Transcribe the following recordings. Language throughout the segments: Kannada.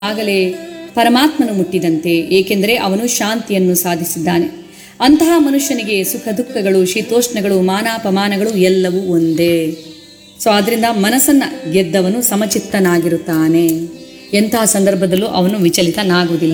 ಆಗಲೇ ಪರಮಾತ್ಮನು ಮುಟ್ಟಿದಂತೆ ಏಕೆಂದರೆ ಅವನು ಶಾಂತಿಯನ್ನು ಸಾಧಿಸಿದ್ದಾನೆ ಅಂತಹ ಮನುಷ್ಯನಿಗೆ ಸುಖ ದುಃಖಗಳು ಶೀತೋಷ್ಣಗಳು ಮಾನಾಪಮಾನಗಳು ಎಲ್ಲವೂ ಒಂದೇ ಸೊ ಆದ್ದರಿಂದ ಮನಸ್ಸನ್ನು ಗೆದ್ದವನು ಸಮಚಿತ್ತನಾಗಿರುತ್ತಾನೆ ಎಂತಹ ಸಂದರ್ಭದಲ್ಲೂ ಅವನು ವಿಚಲಿತನಾಗುವುದಿಲ್ಲ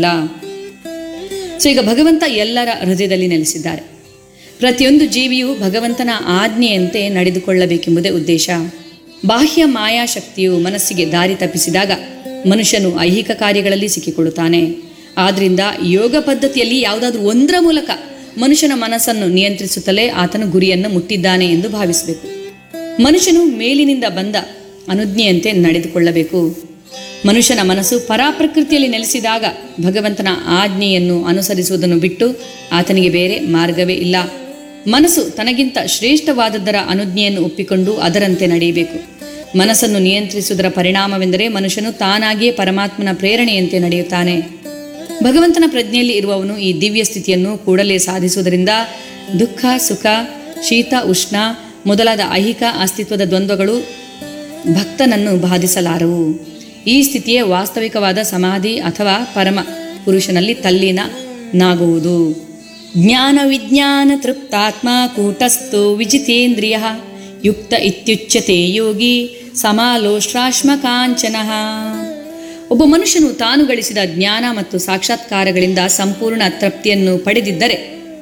ಸೊ ಈಗ ಭಗವಂತ ಎಲ್ಲರ ಹೃದಯದಲ್ಲಿ ನೆಲೆಸಿದ್ದಾರೆ ಪ್ರತಿಯೊಂದು ಜೀವಿಯು ಭಗವಂತನ ಆಜ್ಞೆಯಂತೆ ನಡೆದುಕೊಳ್ಳಬೇಕೆಂಬುದೇ ಉದ್ದೇಶ ಬಾಹ್ಯ ಮಾಯಾಶಕ್ತಿಯು ಮನಸ್ಸಿಗೆ ದಾರಿ ತಪ್ಪಿಸಿದಾಗ ಮನುಷ್ಯನು ಐಹಿಕ ಕಾರ್ಯಗಳಲ್ಲಿ ಸಿಕ್ಕಿಕೊಳ್ಳುತ್ತಾನೆ ಆದ್ರಿಂದ ಯೋಗ ಪದ್ಧತಿಯಲ್ಲಿ ಯಾವುದಾದ್ರೂ ಒಂದರ ಮೂಲಕ ಮನುಷ್ಯನ ಮನಸ್ಸನ್ನು ನಿಯಂತ್ರಿಸುತ್ತಲೇ ಆತನು ಗುರಿಯನ್ನು ಮುಟ್ಟಿದ್ದಾನೆ ಎಂದು ಭಾವಿಸಬೇಕು ಮನುಷ್ಯನು ಮೇಲಿನಿಂದ ಬಂದ ಅನುಜ್ಞೆಯಂತೆ ನಡೆದುಕೊಳ್ಳಬೇಕು ಮನುಷ್ಯನ ಮನಸ್ಸು ಪರಾಪ್ರಕೃತಿಯಲ್ಲಿ ನೆಲೆಸಿದಾಗ ಭಗವಂತನ ಆಜ್ಞೆಯನ್ನು ಅನುಸರಿಸುವುದನ್ನು ಬಿಟ್ಟು ಆತನಿಗೆ ಬೇರೆ ಮಾರ್ಗವೇ ಇಲ್ಲ ಮನಸ್ಸು ತನಗಿಂತ ಶ್ರೇಷ್ಠವಾದದ್ದರ ಅನುಜ್ಞೆಯನ್ನು ಒಪ್ಪಿಕೊಂಡು ಅದರಂತೆ ನಡೆಯಬೇಕು ಮನಸ್ಸನ್ನು ನಿಯಂತ್ರಿಸುವುದರ ಪರಿಣಾಮವೆಂದರೆ ಮನುಷ್ಯನು ತಾನಾಗಿಯೇ ಪರಮಾತ್ಮನ ಪ್ರೇರಣೆಯಂತೆ ನಡೆಯುತ್ತಾನೆ ಭಗವಂತನ ಪ್ರಜ್ಞೆಯಲ್ಲಿ ಇರುವವನು ಈ ದಿವ್ಯ ಸ್ಥಿತಿಯನ್ನು ಕೂಡಲೇ ಸಾಧಿಸುವುದರಿಂದ ದುಃಖ ಸುಖ ಶೀತ ಉಷ್ಣ ಮೊದಲಾದ ಐಹಿಕ ಅಸ್ತಿತ್ವದ ದ್ವಂದ್ವಗಳು ಭಕ್ತನನ್ನು ಬಾಧಿಸಲಾರವು ಈ ಸ್ಥಿತಿಯೇ ವಾಸ್ತವಿಕವಾದ ಸಮಾಧಿ ಅಥವಾ ಪರಮ ಪುರುಷನಲ್ಲಿ ತಲ್ಲೀನನಾಗುವುದು ಜ್ಞಾನ ವಿಜ್ಞಾನ ತೃಪ್ತಾತ್ಮ ಕೂಟಸ್ಥೋ ವಿಜಿತೇಂದ್ರಿಯ ಯುಕ್ತ ಇತ್ಯುಚ್ಯತೆ ಯೋಗಿ ಸಮಾಲೋಷ್ಟ್ರಾಶ್ಮ ಕಾಂಚನಃ ಒಬ್ಬ ಮನುಷ್ಯನು ತಾನು ಗಳಿಸಿದ ಜ್ಞಾನ ಮತ್ತು ಸಾಕ್ಷಾತ್ಕಾರಗಳಿಂದ ಸಂಪೂರ್ಣ ತೃಪ್ತಿಯನ್ನು ಪಡೆದಿದ್ದರೆ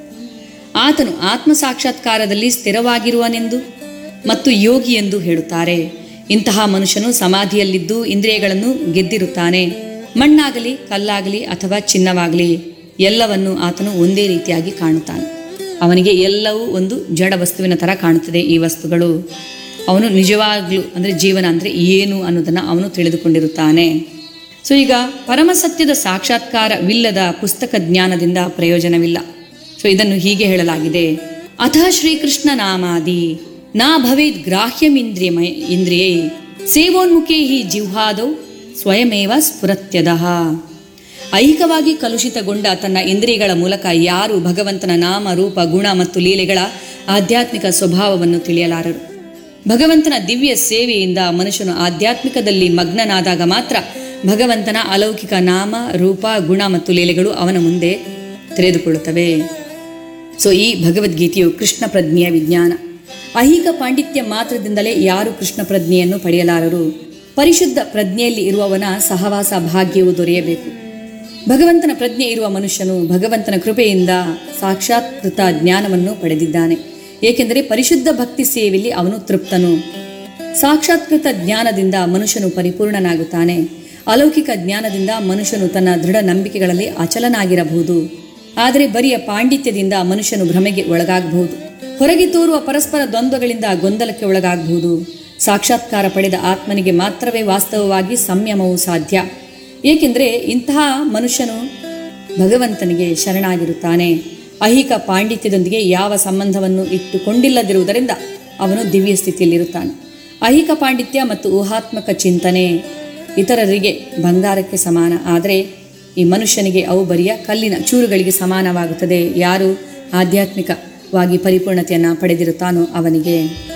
ಆತನು ಆತ್ಮ ಸಾಕ್ಷಾತ್ಕಾರದಲ್ಲಿ ಸ್ಥಿರವಾಗಿರುವನೆಂದು ಮತ್ತು ಯೋಗಿ ಎಂದು ಹೇಳುತ್ತಾರೆ ಇಂತಹ ಮನುಷ್ಯನು ಸಮಾಧಿಯಲ್ಲಿದ್ದು ಇಂದ್ರಿಯಗಳನ್ನು ಗೆದ್ದಿರುತ್ತಾನೆ ಮಣ್ಣಾಗಲಿ ಕಲ್ಲಾಗಲಿ ಅಥವಾ ಚಿನ್ನವಾಗಲಿ ಎಲ್ಲವನ್ನು ಆತನು ಒಂದೇ ರೀತಿಯಾಗಿ ಕಾಣುತ್ತಾನೆ ಅವನಿಗೆ ಎಲ್ಲವೂ ಒಂದು ಜಡ ವಸ್ತುವಿನ ಥರ ಕಾಣುತ್ತದೆ ಈ ವಸ್ತುಗಳು ಅವನು ನಿಜವಾಗ್ಲೂ ಅಂದರೆ ಜೀವನ ಅಂದರೆ ಏನು ಅನ್ನೋದನ್ನು ಅವನು ತಿಳಿದುಕೊಂಡಿರುತ್ತಾನೆ ಸೊ ಈಗ ಪರಮಸತ್ಯದ ಸಾಕ್ಷಾತ್ಕಾರವಿಲ್ಲದ ಪುಸ್ತಕ ಜ್ಞಾನದಿಂದ ಪ್ರಯೋಜನವಿಲ್ಲ ಸೊ ಇದನ್ನು ಹೀಗೆ ಹೇಳಲಾಗಿದೆ ಅಥ ಶ್ರೀಕೃಷ್ಣ ನಾಮಾದಿ ನಾ ಭವೇದ್ ಗ್ರಾಹ್ಯಮಿಂದ್ರಿಯಮಯ ಇಂದ್ರಿಯೈ ಸೇವೋನ್ಮುಖೇ ಹಿ ಜಿಹ್ವಾದೌ ಸ್ವಯಮೇವ ಸ್ಫುರತ್ಯದಃ ಐಹಿಕವಾಗಿ ಕಲುಷಿತಗೊಂಡ ತನ್ನ ಇಂದ್ರಿಯಗಳ ಮೂಲಕ ಯಾರು ಭಗವಂತನ ನಾಮ ರೂಪ ಗುಣ ಮತ್ತು ಲೀಲೆಗಳ ಆಧ್ಯಾತ್ಮಿಕ ಸ್ವಭಾವವನ್ನು ತಿಳಿಯಲಾರರು ಭಗವಂತನ ದಿವ್ಯ ಸೇವೆಯಿಂದ ಮನುಷ್ಯನು ಆಧ್ಯಾತ್ಮಿಕದಲ್ಲಿ ಮಗ್ನನಾದಾಗ ಮಾತ್ರ ಭಗವಂತನ ಅಲೌಕಿಕ ನಾಮ ರೂಪ ಗುಣ ಮತ್ತು ಲೀಲೆಗಳು ಅವನ ಮುಂದೆ ತೆರೆದುಕೊಳ್ಳುತ್ತವೆ ಸೊ ಈ ಭಗವದ್ಗೀತೆಯು ಕೃಷ್ಣ ಪ್ರಜ್ಞೆಯ ವಿಜ್ಞಾನ ಐಹಿಕ ಪಾಂಡಿತ್ಯ ಮಾತ್ರದಿಂದಲೇ ಯಾರು ಕೃಷ್ಣ ಪ್ರಜ್ಞೆಯನ್ನು ಪಡೆಯಲಾರರು ಪರಿಶುದ್ಧ ಪ್ರಜ್ಞೆಯಲ್ಲಿ ಇರುವವನ ಸಹವಾಸ ಭಾಗ್ಯವು ದೊರೆಯಬೇಕು ಭಗವಂತನ ಪ್ರಜ್ಞೆ ಇರುವ ಮನುಷ್ಯನು ಭಗವಂತನ ಕೃಪೆಯಿಂದ ಸಾಕ್ಷಾತ್ಕೃತ ಜ್ಞಾನವನ್ನು ಪಡೆದಿದ್ದಾನೆ ಏಕೆಂದರೆ ಪರಿಶುದ್ಧ ಭಕ್ತಿ ಸೇವೆಯಲ್ಲಿ ಅವನು ತೃಪ್ತನು ಸಾಕ್ಷಾತ್ಕೃತ ಜ್ಞಾನದಿಂದ ಮನುಷ್ಯನು ಪರಿಪೂರ್ಣನಾಗುತ್ತಾನೆ ಅಲೌಕಿಕ ಜ್ಞಾನದಿಂದ ಮನುಷ್ಯನು ತನ್ನ ದೃಢ ನಂಬಿಕೆಗಳಲ್ಲಿ ಅಚಲನಾಗಿರಬಹುದು ಆದರೆ ಬರಿಯ ಪಾಂಡಿತ್ಯದಿಂದ ಮನುಷ್ಯನು ಭ್ರಮೆಗೆ ಒಳಗಾಗಬಹುದು ಹೊರಗೆ ತೋರುವ ಪರಸ್ಪರ ದ್ವಂದ್ವಗಳಿಂದ ಗೊಂದಲಕ್ಕೆ ಒಳಗಾಗಬಹುದು ಸಾಕ್ಷಾತ್ಕಾರ ಪಡೆದ ಆತ್ಮನಿಗೆ ಮಾತ್ರವೇ ವಾಸ್ತವವಾಗಿ ಸಂಯಮವು ಸಾಧ್ಯ ಏಕೆಂದರೆ ಇಂತಹ ಮನುಷ್ಯನು ಭಗವಂತನಿಗೆ ಶರಣಾಗಿರುತ್ತಾನೆ ಐಹಿಕ ಪಾಂಡಿತ್ಯದೊಂದಿಗೆ ಯಾವ ಸಂಬಂಧವನ್ನು ಇಟ್ಟುಕೊಂಡಿಲ್ಲದಿರುವುದರಿಂದ ಅವನು ದಿವ್ಯ ಸ್ಥಿತಿಯಲ್ಲಿರುತ್ತಾನೆ ಐಹಿಕ ಪಾಂಡಿತ್ಯ ಮತ್ತು ಊಹಾತ್ಮಕ ಚಿಂತನೆ ಇತರರಿಗೆ ಬಂಗಾರಕ್ಕೆ ಸಮಾನ ಆದರೆ ಈ ಮನುಷ್ಯನಿಗೆ ಅವು ಬರಿಯ ಕಲ್ಲಿನ ಚೂರುಗಳಿಗೆ ಸಮಾನವಾಗುತ್ತದೆ ಯಾರು ಆಧ್ಯಾತ್ಮಿಕವಾಗಿ ಪರಿಪೂರ್ಣತೆಯನ್ನು ಪಡೆದಿರುತ್ತಾನೋ ಅವನಿಗೆ